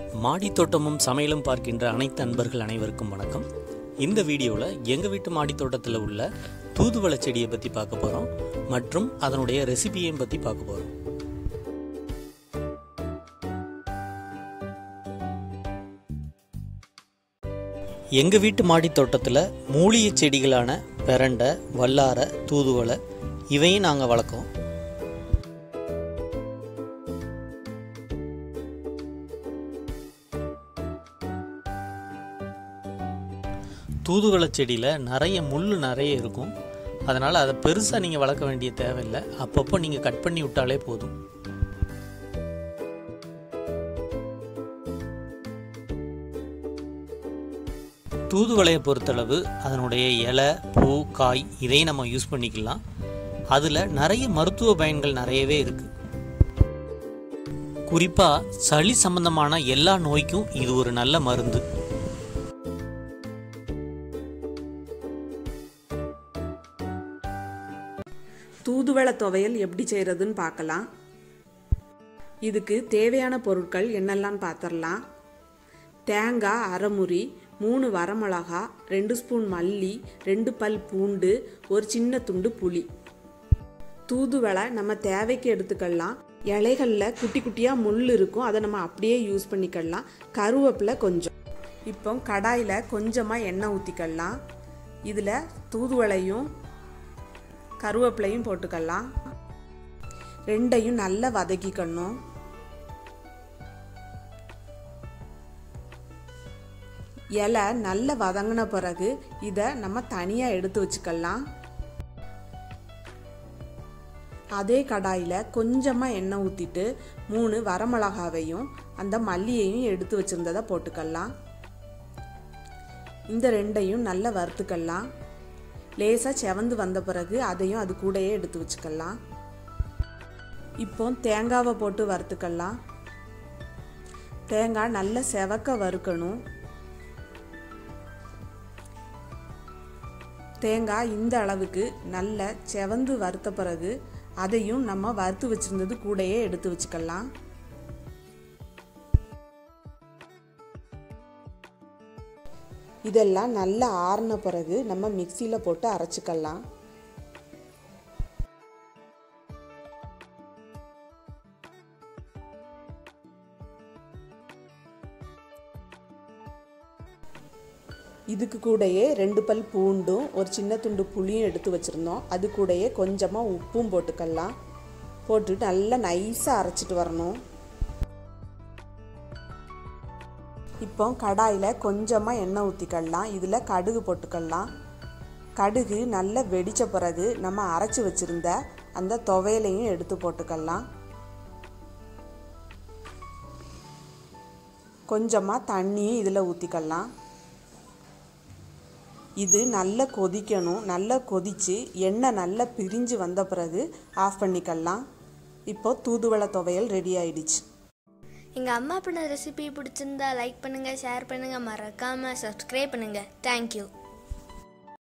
மாடி தோட்டமும் சமையலும் பார்க்கின்ற அனைத்து அன்பர்கள் அனைவருக்கும் வணக்கம் இந்த வீடியோவில் எங்கள் வீட்டு மாடி தோட்டத்தில் உள்ள தூதுவளை செடியை பற்றி பார்க்க போகிறோம் மற்றும் அதனுடைய ரெசிபியையும் பற்றி பார்க்க போகிறோம் எங்கள் வீட்டு மாடி தோட்டத்தில் மூலிகை செடிகளான பெரண்டை வல்லாரை தூதுவளை இவையும் நாங்கள் வளர்க்கோம் தூதுவளை செடியில் நிறைய முள் நிறைய இருக்கும் அதனால் அதை பெருசாக நீங்கள் வளர்க்க வேண்டிய தேவையில்லை அப்பப்போ நீங்கள் கட் பண்ணி விட்டாலே போதும் தூதுவளையை பொறுத்தளவு அதனுடைய இலை பூ காய் இதையும் நம்ம யூஸ் பண்ணிக்கலாம் அதில் நிறைய மருத்துவ பயன்கள் நிறையவே இருக்குது குறிப்பாக சளி சம்பந்தமான எல்லா நோய்க்கும் இது ஒரு நல்ல மருந்து தூதுவளை துவையல் எப்படி செய்கிறதுன்னு பார்க்கலாம் இதுக்கு தேவையான பொருட்கள் என்னெல்லாம் பார்த்துடலாம் தேங்காய் அரைமுறி மூணு வரமிளகா ரெண்டு ஸ்பூன் மல்லி ரெண்டு பல் பூண்டு ஒரு சின்ன துண்டு புளி தூதுவளை நம்ம தேவைக்கு எடுத்துக்கலாம் இலைகளில் குட்டி குட்டியாக முள் இருக்கும் அதை நம்ம அப்படியே யூஸ் பண்ணிக்கலாம் கருவேப்பிலை கொஞ்சம் இப்போ கடாயில் கொஞ்சமாக எண்ணெய் ஊற்றிக்கலாம் இதில் தூதுவளையும் கருவேப்பிலையும் போட்டுக்கலாம் ரெண்டையும் நல்லா வதக்கிக்கணும் இலை நல்லா வதங்கின பிறகு இதை நம்ம தனியாக எடுத்து வச்சுக்கலாம் அதே கடாயில் கொஞ்சமாக எண்ணெய் ஊற்றிட்டு மூணு வரமிளகாவையும் அந்த மல்லியையும் எடுத்து வச்சுருந்ததை போட்டுக்கலாம் இந்த ரெண்டையும் நல்லா வறுத்துக்கலாம் லேசாக செவந்து வந்த பிறகு அதையும் அது கூடயே எடுத்து வச்சுக்கலாம் இப்போ தேங்காவை போட்டு வறுத்துக்கலாம் தேங்காய் நல்லா செவக்க வறுக்கணும் தேங்காய் இந்த அளவுக்கு நல்ல செவந்து வறுத்த பிறகு அதையும் நம்ம வறுத்து வச்சுருந்தது கூடயே எடுத்து வச்சுக்கலாம் இதெல்லாம் நல்லா ஆறின பிறகு நம்ம மிக்சியில் போட்டு அரைச்சிக்கலாம் இதுக்கு கூடயே ரெண்டு பல் பூண்டும் ஒரு சின்ன துண்டு புளியும் எடுத்து வச்சுருந்தோம் அது கூடயே கொஞ்சமாக உப்பும் போட்டுக்கலாம் போட்டுட்டு நல்லா நைஸாக அரைச்சிட்டு வரணும் இப்போ கடாயில் கொஞ்சமாக எண்ணெய் ஊற்றிக்கலாம் இதில் கடுகு போட்டுக்கலாம் கடுகு நல்லா வெடித்த பிறகு நம்ம அரைச்சி வச்சுருந்த அந்த துவையலையும் எடுத்து போட்டுக்கலாம் கொஞ்சமாக தண்ணியும் இதில் ஊற்றிக்கலாம் இது நல்லா கொதிக்கணும் நல்லா கொதித்து எண்ணெய் நல்லா பிரிஞ்சு வந்த பிறகு ஆஃப் பண்ணிக்கலாம் இப்போ தூதுவளை துவையல் ரெடி ஆயிடுச்சு எங்கள் அம்மா பண்ண ரெசிபி பிடிச்சிருந்தா லைக் பண்ணுங்கள் ஷேர் பண்ணுங்கள் மறக்காமல் சப்ஸ்கிரைப் பண்ணுங்கள் தேங்க்யூ